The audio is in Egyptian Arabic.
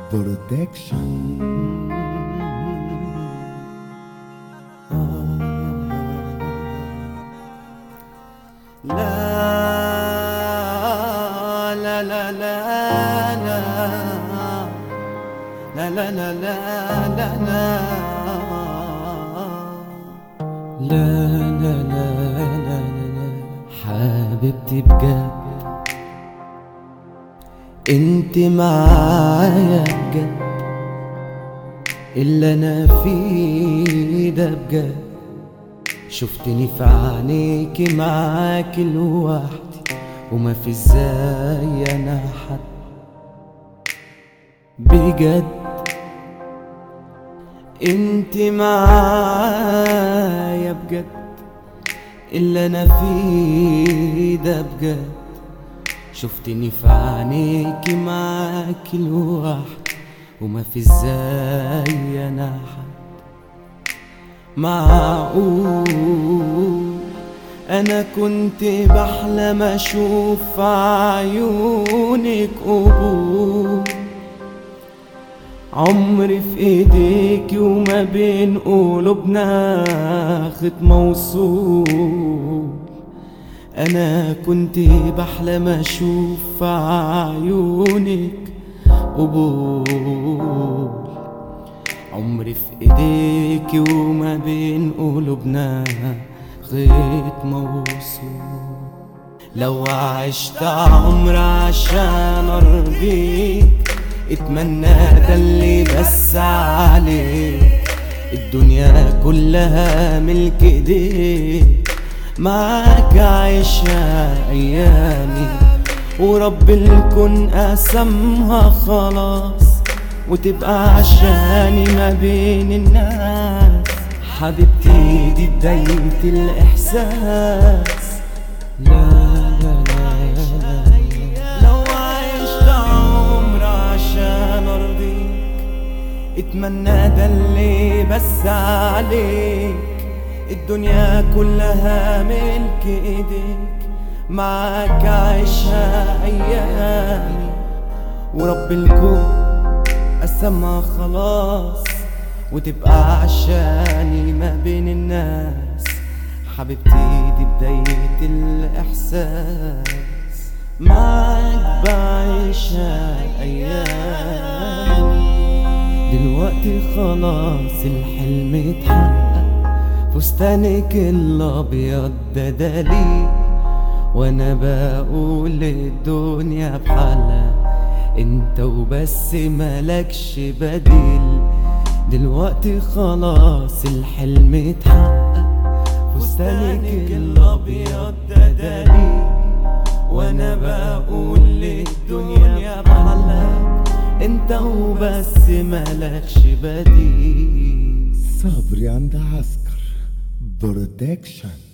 Protection. لا لا لا لا لا لا لا لا لا لا لا لا لا لا لا لا حبيبتي بجد انت معايا بجد اللي انا فيه ده بجد شفتني في عينيكي معاكي لوحدي وما في ازاي انا حد بجد انت معايا بجد اللي انا فيه ده بجد شفتني في عينيكي معاكي لوحدي وما في ازاي انا حد معقول انا كنت بحلم اشوف في عيونك قبول عمري في ايديكي وما بين قلوبنا خط موصول انا كنت بحلم اشوف في عيونك قبول عمري في ايديكي وما بين قلوبنا خيط موصول لو عشت عمر عشان ارضيك اتمنى ده اللي بس عليك الدنيا كلها ملك ايديك معاك عايشة ايامي ورب الكون قسمها خلاص وتبقى عشاني ما بين الناس حبيبتي دي بداية الإحساس لا لا لا لو عشت عمر عشان أرضيك اتمنى ده اللي بس عليك الدنيا كلها ملك ايديك معاك عيشها ايامي ورب الكون قسمها خلاص وتبقى عشاني ما بين الناس حبيبتي دي بداية الإحساس معاك بعيشها أيامي دلوقتي خلاص الحلم اتحقق فستانك الأبيض ده دليل وأنا بقول الدنيا بحالها انت وبس ملكش بديل دلوقتي خلاص الحلم اتحقق فستانك الابيض ده دليل وانا بقول للدنيا بحالها انت وبس ملكش بديل صبري عند عسكر Protection.